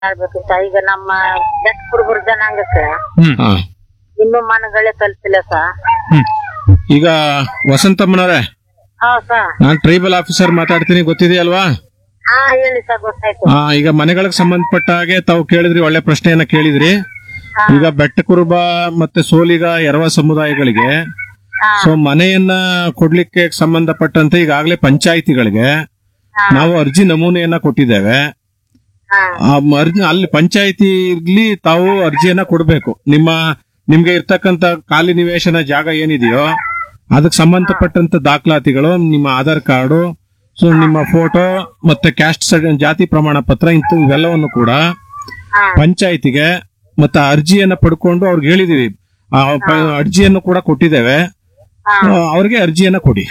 ಮಾಡ್ಬೇಕು ಸರ್ ಈಗ ನಮ್ಮ ಬೆಟ್ಟ ಕುರುಬರ ಜನಾಂಗಕ್ಕೆ ಹ್ಮ್ ಹಾ ಇನ್ನೂ ಮನಗಳೇ ಕಲ್ತಿಲ್ಲ ಸರ್ ಹ್ಮ್ ಈಗ ವಸಂತಮ್ಮನವ್ರೆ ಹಾ ಸರ್ ನಾನ್ ಟ್ರೈಬಲ್ ಆಫೀಸರ್ ಮಾತಾಡ್ತೀನಿ ಗೊತ್ತಿದೆಯಲ್ವಾ ಹಾ ಹೇಳಿ ಸರ್ ಗೊತ್ತಾಯ್ತು ಆ, ಈಗ ಮನೆಗಳಿಗೆ ಸಂಬಂಧಪಟ್ಟ ಹಾಗೆ ತಾವು ಕೇಳಿದ್ರಿ ಒಳ್ಳೆ ಪ್ರಶ್ನೆಯನ್ನ ಕೇಳಿದ್ರಿ ಈಗ ಬೆಟ್ಟ ಕುರುಬ ಮತ್ತೆ ಸೋಲಿಗ ಎರವ ಸಮುದಾಯಗಳಿಗೆ ಹಾ. ಸೊ ಮನೆಯನ್ನ ಕೊಡ್ಲಿಕ್ಕೆ ಸಂಬಂಧಪಟ್ಟಂತೆ ಈಗಾಗಲೇ ಪಂಚಾಯಿತಿಗಳಿಗೆ ನಾವು ಅರ್ಜಿ ನಮೂನೆಯನ್ನ ಕೊಟ್ಟಿದ್ದೇವೆ ಹಾ ಆ ಮ- ಅರ್ಜಿ ಅಲ್ಲಿ ಪಂಚಾಯಿತಿಲಿ ತಾವು ಅರ್ಜಿಯನ್ನ ಕೊಡಬೇಕು ನಿಮ್ಮ ನಿಮ್ಗೆ ಇರ್ತಕ್ಕಂತ ಖಾಲಿ ನಿವೇಶನ ಜಾಗ ಏನಿದೆಯೋ ಅದಕ್ಕೆ ಸಂಬಂಧಪಟ್ಟಂತ ದಾಖಲಾತಿಗಳು ನಿಮ್ಮ ಆಧಾರ್ ಕಾರ್ಡು ಸೊ ನಿಮ್ಮ ಫೋಟೋ ಮತ್ತೆ ಕ್ಯಾಸ್ಟ್ ಸರ್ಟಿ ಜಾತಿ ಪ್ರಮಾಣ ಪತ್ರ ಇಂಥ ಇವೆಲ್ಲವನ್ನು ಕೂಡ ಹಾ ಪಂಚಾಯಿತಿಗೆ ಮತ್ತೆ ಅರ್ಜಿಯನ್ನ ಪಡ್ಕೊಂಡು ಅವ್ರಿಗೆ ಹೇಳಿದೀವಿ ಆ ಪ- ಅರ್ಜಿಯನ್ನು ಕೂಡ ಕೊಟ್ಟಿದ್ದೇವೆ ಹಾ ಆ, ಅವ್ರಿಗೆ ಅರ್ಜಿಯನ್ನ ಕೊಡಿ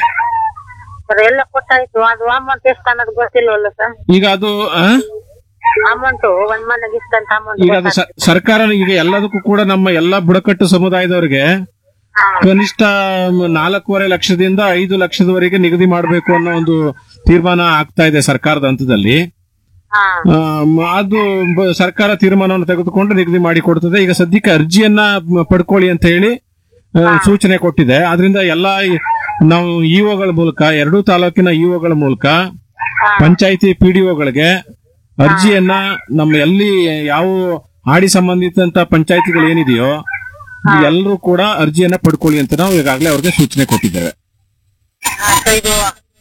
ಸರ್ ಎಲ್ಲ ಕೊಟ್ಟಾಯ್ತು ಅದು ಅಮೌಂಟ್ ಎಷ್ಟು ಅನ್ನೋದು ಗೊತ್ತಿಲ್ವಲ್ಲ ಸರ್ ಈಗ ಅದು ಆ? ಅಮೌಂಟ್ ಒಂದ್ ಮನೆಗೆ ಇಷ್ಟಂತ ಈಗ ಅದು ಅಮೌಂಟ್ ಸ- ಸರ್ಕಾರ ಈಗ ಎಲ್ಲದಕ್ಕೂ ಕೂಡ ನಮ್ಮ ಎಲ್ಲಾ ಬುಡಕಟ್ಟು ಸಮುದಾಯದವರಿಗೆ ಕನಿಷ್ಠ ನಾಲ್ಕೂವರೆ ಲಕ್ಷದಿಂದ ಐದು ಲಕ್ಷದವರೆಗೆ ನಿಗದಿ ಮಾಡಬೇಕು ಅನ್ನೋ ಒಂದು ತೀರ್ಮಾನ ಆಗ್ತಾ ಇದೆ ಸರ್ಕಾರದ ಹಂತದಲ್ಲಿ ಹಾ ಆಮ್, ಅದು ಬ- ಸರ್ಕಾರ ತೀರ್ಮಾನವನ್ನು ತೆಗೆದುಕೊಂಡು ನಿಗದಿ ಮಾಡಿ ಕೊಡ್ತದೆ ಈಗ ಸದ್ಯಕ್ಕೆ ಅರ್ಜಿಯನ್ನ ಮ್, ಪಡ್ಕೊಳ್ಳಿ ಅಂತ ಹೇಳಿ ಆ, ಸೂಚನೆ ಕೊಟ್ಟಿದೆ ಆದ್ರಿಂದ ಎಲ್ಲಾ ಈ- ನಾವು ಇಒಗಳ ಮೂಲಕ ಎರಡೂ ತಾಲೂಕಿನ ಇಒಗಳ ಮೂಲಕ ಪಂಚಾಯಿತಿ ಪಿಡಿಒಗಳಿಗೆ ಅರ್ಜಿಯನ್ನ ನಮ್ಮ ಎಲ್ಲಿ ಯಾವ ಹಾಡಿ ಸಂಬಂಧಿತ ಪಂಚಾಯಿತಿಗಳು ಏನಿದೆಯೋ ಎಲ್ಲರೂ ಕೂಡ ಅರ್ಜಿಯನ್ನ ಪಡ್ಕೊಳ್ಳಿ ಅಂತ ನಾವು ಈಗಾಗಲೇ ಅವ್ರಿಗೆ ಸೂಚನೆ ಕೊಟ್ಟಿದ್ದೇವೆ ಸರ್ ಇದು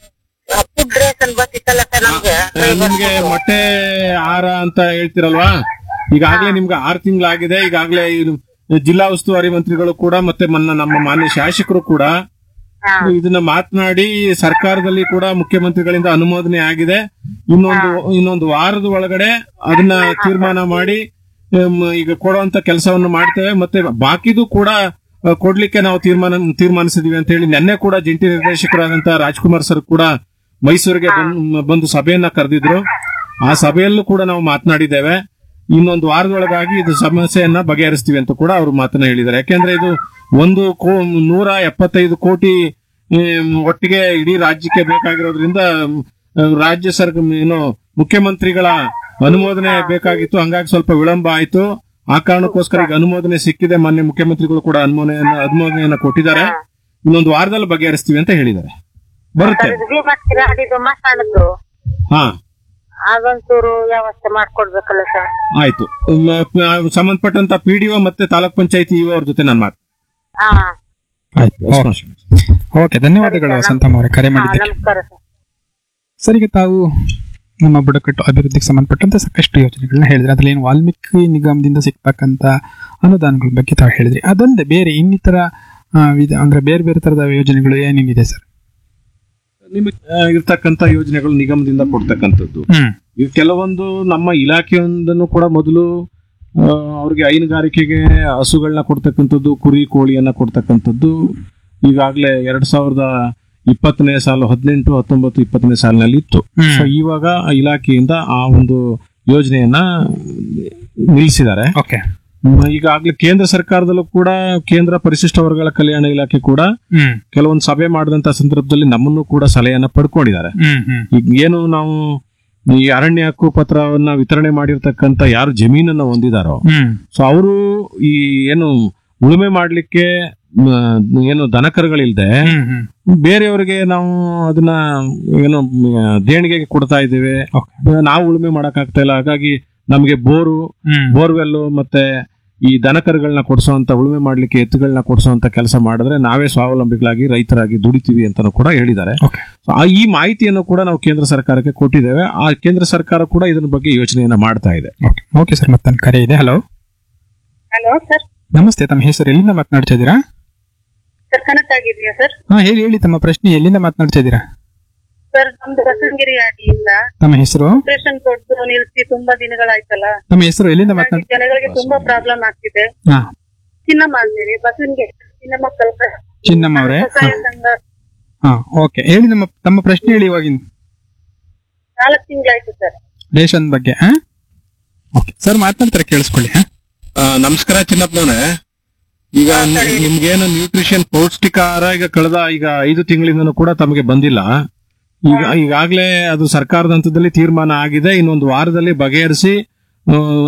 ಫುಡ್ ರೇಷನ್ ಬರ್ತಿತ್ತಲ್ಲ ಸರ್ ನಮ್ಗೆ ಆ, ನಿಮ್ಗೆ ಮೊಟ್ಟೆ ಆಹಾರ ಅಂತ ಹೇಳ್ತಿರಲ್ವಾ ಈಗಾಗಲೇ ನಿಮ್ಗೆ ಆರು ತಿಂಗಳಾಗಿದೆ ಈಗಾಗಲೇ ಇದು ಜಿಲ್ಲಾ ಉಸ್ತುವಾರಿ ಮಂತ್ರಿಗಳು ಕೂಡ ಮತ್ತೆ ಮನ್ನ ನಮ್ಮ ಮಾನ್ಯ ಶಾಸಕರು ಕೂಡ ಹಾ ಇದನ್ನ ಮಾತನಾಡಿ ಸರ್ಕಾರದಲ್ಲಿ ಕೂಡ ಮುಖ್ಯಮಂತ್ರಿಗಳಿಂದ ಅನುಮೋದನೆ ಆಗಿದೆ ಇನ್ನೊಂದು ಇನ್ನೊಂದು ವಾರದ ಒಳಗಡೆ ಅದನ್ನ ತೀರ್ಮಾನ ಮಾಡಿ ಎಮ್, ಈಗ ಕೊಡುವಂತ ಕೆಲಸವನ್ನು ಮಾಡ್ತೇವೆ ಮತ್ತೆ ಬಾಕಿದು ಕೂಡ ಆ, ಕೊಡ್ಲಿಕ್ಕೆ ನಾವು ತೀರ್ಮಾನ ತೀರ್ಮಾನಿಸಿದೀವಿ ಅಂತ ಹೇಳಿ ನಿನ್ನೆ ಕೂಡ ಜಂಟಿ ನಿರ್ದೇಶಕರಾದಂತಹ ರಾಜ್ಕುಮಾರ್ ಸರ್ ಕೂಡ ಮೈಸೂರಿಗೆ ಬಂದ್- ಬಂದು ಸಭೆಯನ್ನ ಕರೆದಿದ್ರು ಆ ಸಭೆಯಲ್ಲೂ ಕೂಡ ನಾವು ಮಾತನಾಡಿದ್ದೇವೆ ಇನ್ನೊಂದು ವಾರದೊಳಗಾಗಿ ಇದು ಸಮಸ್ಯೆಯನ್ನ ಬಗೆಹರಿಸ್ತೀವಿ ಅಂತ ಕೂಡ ಅವರು ಮಾತನ್ನ ಹೇಳಿದ್ದಾರೆ ಯಾಕೆಂದ್ರೆ ಇದು ಒಂದು ಕೋ ನೂರ ಎಪ್ಪತ್ತೈದು ಕೋಟಿ ಹ್ಮ್, ಒಟ್ಟಿಗೆ ಇಡೀ ರಾಜ್ಯಕ್ಕೆ ಬೇಕಾಗಿರೋದ್ರಿಂದ ಹ್ಮ್, ರಾಜ್ಯ ಸರ್ಕಾರ ಏನು ಮುಖ್ಯಮಂತ್ರಿಗಳ ಅನುಮೋದನೆ ಬೇಕಾಗಿತ್ತು ಹಂಗಾಗಿ ಸ್ವಲ್ಪ ವಿಳಂಬ ಆಯ್ತು ಆ ಕಾರಣಕ್ಕೋಸ್ಕರ ಈಗ ಅನುಮೋದನೆ ಸಿಕ್ಕಿದೆ ಮಾನ್ಯ ಮುಖ್ಯಮಂತ್ರಿಗಳು ಕೂಡ ಅನುಮೋದನೆಯನ್ನ ಅನುಮೋದನೆಯನ್ನ ಕೊಟ್ಟಿದ್ದಾರೆ ಇನ್ನೊಂದು ವಾರದಲ್ಲಿ ಬಗೆಹರಿಸ್ತೀವಿ ಅಂತ ಹೇಳಿದ್ದಾರೆ ಬರುತ್ತೆ ಸರ್ ಇದು ಭೀಮಾ ಇದು ಮಸಾಣದ್ದು ಹಾ ಅದೊಂಚೂರು ವ್ಯವಸ್ಥೆ ಮಾಡ್ಕೊಡ್ಬೇಕಲ್ಲ ಸರ್ ಆಯ್ತು ಮ- ಪ- ಸಂಬಂಧಪಟ್ಟಂತ ಪಿಡಿಒ ಮತ್ತೆ ತಾಲೂಕ್ ಪಂಚಾಯತಿ ಇಒ ಅವ್ರ ಜೊತೆ ನಾನು ಮಾತು ಹಾ ಓಕೆ ಧನ್ಯವಾದಗಳು ವಸಂತಮ್ಮ ಅವರೇ ಕರೆ ಹಾ, ಮಾಡಿದ್ದಕ್ಕೆ ನಮಸ್ಕಾರ ಸರ್ ಸರ್ ಈಗ ತಾವು ನಮ್ಮ ಬುಡಕಟ್ಟು ಅಭಿವೃದ್ಧಿಗೆ ಸಂಬಂಧಪಟ್ಟಂತೆ ಸಾಕಷ್ಟು ಯೋಜನೆಗಳನ್ನ ಹೇಳಿದ್ರಿ ಅದ್ರಲ್ಲಿ ಏನು ವಾಲ್ಮೀಕಿ ನಿಗಮದಿಂದ ಸಿಗ್ತಕ್ಕಂತ ಅನುದಾನಗಳ ಬಗ್ಗೆ ತಾವು ಹೇಳಿದ್ರಿ ಅದಲ್ಲದೆ ಬೇರೆ ಇನ್ನಿತರ ಆ, ವಿಧ ಅಂದ್ರೆ ಬೇರೆ ಬೇರೆ ತರದ ಯೋಜನೆಗಳು ಏನೇನಿದೆ ಸರ್ ನಿಮಗೆ ಆ, ಇರ್ತಕ್ಕಂತ ಯೋಜನೆಗಳು ನಿಗಮದಿಂದ ಕೊಡ್ತಕ್ಕಂಥದ್ದು ಹ್ಮ್ ಈಗ ಕೆಲವೊಂದು ನಮ್ಮ ಇಲಾಖೆಯೊಂದನ್ನು ಕೂಡ ಮೊದಲು ಆ, ಅವ್ರಿಗೆ ಹೈನುಗಾರಿಕೆಗೆ ಹಸುಗಳನ್ನ ಕೊಡ್ತಕ್ಕಂಥದ್ದು ಕುರಿ ಕೋಳಿಯನ್ನ ಕೊಡ್ತಕ್ಕಂಥದ್ದು ಈಗಾಗಲೇ ಎರಡ್ ಸಾವಿರದ ಇಪ್ಪತ್ತನೇ ಸಾಲು ಹದಿನೆಂಟು ಹತ್ತೊಂಬತ್ತು ಇಪ್ಪತ್ತನೇ ಸಾಲಿನಲ್ಲಿ ಇತ್ತು ಹ್ಮ್. ಸೊ ಇವಾಗ ಆ ಇಲಾಖೆಯಿಂದ ಆ ಒಂದು ಯೋಜನೆಯನ್ನ ನಿಲ್ಲಿಸಿದ್ದಾರೆ ಓಕೆ ಹ್ಮ್, ಈಗಾಗಲೇ ಕೇಂದ್ರ ಸರ್ಕಾರದಲ್ಲೂ ಕೂಡ ಕೇಂದ್ರ ಪರಿಶಿಷ್ಟ ವರ್ಗಗಳ ಕಲ್ಯಾಣ ಇಲಾಖೆ ಕೂಡ ಹ್ಮ್ ಕೆಲವೊಂದು ಸಭೆ ಮಾಡಿದಂತ ಸಂದರ್ಭದಲ್ಲಿ ನಮ್ಮನ್ನು ಕೂಡ ಸಲಹೆಯನ್ನ ಪಡ್ಕೊಂಡಿದ್ದಾರೆ ಹ್ಮ್ ಹ್ಮ್ ಈಗ ಏನು ನಾವು ಈ ಅರಣ್ಯ ಹಕ್ಕು ಪತ್ರವನ್ನ ವಿತರಣೆ ಮಾಡಿರ್ತಕ್ಕಂತ ಯಾರು ಜಮೀನನ್ನ ಹೊಂದಿದಾರೋ ಹ್ಮ್ ಸೊ ಅವರು ಈ ಏನು ಉಳುಮೆ ಮಾಡ್ಲಿಕ್ಕೆ ಮ, ಏನು ದನಕರುಗಳಿಲ್ದೆ ಹ್ಮ್ ಹ್ಮ್ ಬೇರೆಯವರಿಗೆ ನಾವು ಅದನ್ನ ಏನು ಮ, ದೇಣಿಗೆಗೆ ಕೊಡ್ತಾ ಇದ್ದೇವೆ ಓಕೆ ನಾವು ಉಳುಮೆ ಮಾಡಕ್ ಆಗ್ತಾ ಇಲ್ಲ ಹಾಗಾಗಿ ನಮಗೆ ಬೋರು ಹ್ಮ್ ಬೋರ್ವೆಲ್ ಮತ್ತೆ ಈ ದನಕರುಗಳನ್ನ ಕೊಡಿಸುವಂತ ಉಳುಮೆ ಮಾಡ್ಲಿಕ್ಕೆ ಎತ್ತುಗಳನ್ನ ಕೊಡಿಸುವಂತ ಕೆಲಸ ಮಾಡಿದ್ರೆ ನಾವೇ ಸ್ವಾವಲಂಬಿಗಳಾಗಿ ರೈತರಾಗಿ ದುಡಿತೀವಿ ಅಂತಾನು ಕೂಡ ಹೇಳಿದ್ದಾರೆ ಓಕೆ So, ಆ ಈ ಮಾಹಿತಿಯನ್ನು ಕೂಡ ನಾವು ಕೇಂದ್ರ ಸರ್ಕಾರಕ್ಕೆ ಕೊಟ್ಟಿದ್ದೇವೆ ಆ ಕೇಂದ್ರ ಸರ್ಕಾರ ಕೂಡ ಇದರ ಬಗ್ಗೆ ಯೋಚನೆಯನ್ನ ಮಾಡ್ತಾ ಇದೆ ಓಕೆ ಓಕೆ ಸರ್ ಮತ್ತೊಂದು ಕರೆ ಇದೆ ಹಲೋ ಹಲೋ ಸರ್ ನಮಸ್ತೆ ತಮ್ಮ ಹೆಸರು ಎಲ್ಲಿಂದ ಮಾತನಾಡ್ತಾ ಇದ್ದೀರಾ ಸರ್ ಕನೆಕ್ಟ್ ಆಗಿದೆಯಾ ಸರ್ ಹಾ ಹೇಳಿ ಹೇಳಿ ತಮ್ಮ ಪ್ರಶ್ನೆ ಎಲ್ಲಿಂದ ಮಾತನಾಡ್ತಾ ಇದ್ದೀರಾ ಸರ್ ನಮ್ದು ಬಸವನಗಿರಿ ಆಟಿಯಿಂದ ತಮ್ಮ ಹೆಸರು ಆಪರೇಷನ್ ಕೊಟ್ಟು ನಿಲ್ಸಿ ತುಂಬಾ ದಿನಗಳಾಯ್ತಲ್ಲ ತಮ್ಮ ಹೆಸರು ಎಲ್ಲಿಂದ ಹಾಗಾಗಿ ಮಾತನಾಡ್ ಜನಗಳಿಗೆ ತುಂಬಾ ಪ್ರಾಬ್ಲಮ್ ಆಗ್ತಿದೆ ಹಾ ಚಿನ್ನಮ್ಮ ಅಂತೇಳಿ ಬಸವನಗಿರಿ ಚಿನ್ನಮ್ಮ ಕಲ್ಪ ಚಿನ್ನಮ್ಮ ಅವರೇ ವ್ಯವಸಾಯ ಸಂಘ ಹಾ ಓಕೆ ಹೇಳಿ ನಮ್ಮ ತಮ್ಮ ಪ್ರಶ್ನೆ ಹೇಳಿ ಇವಾಗಿನ ನಾಲ್ಕು ತಿಂಗಳಾಯ್ತು ಸರ್ ರೇಷನ್ ಬಗ್ಗೆ ಹಾ ಓಕೆ ಸರ್ ಮಾತನಾಡ್ತಾರೆ ಕೇಳಿಸ್ಕೊಳ್ಳಿ ಹಾ ಆ, ನಮಸ್ಕಾರ ಚಿನ್ನಪ್ಪನವ್ರೆ ಈಗ ನಿ- ನಿಮ್ಗೇನು ನ್ಯೂಟ್ರಿಷನ್ ಪೌಷ್ಟಿಕ ಆಹಾರ ಈಗ ಕಳೆದ ಈಗ ಐದು ತಿಂಗಳಿಂದನೂ ಕೂಡ ತಮಗೆ ಬಂದಿಲ್ಲ ಈಗ ಈಗಾಗಲೇ ಅದು ಸರ್ಕಾರದ ಹಂತದಲ್ಲಿ ತೀರ್ಮಾನ ಆಗಿದೆ ಇನ್ನೊಂದು ವಾರದಲ್ಲಿ ಬಗೆಹರಿಸಿ ಆ,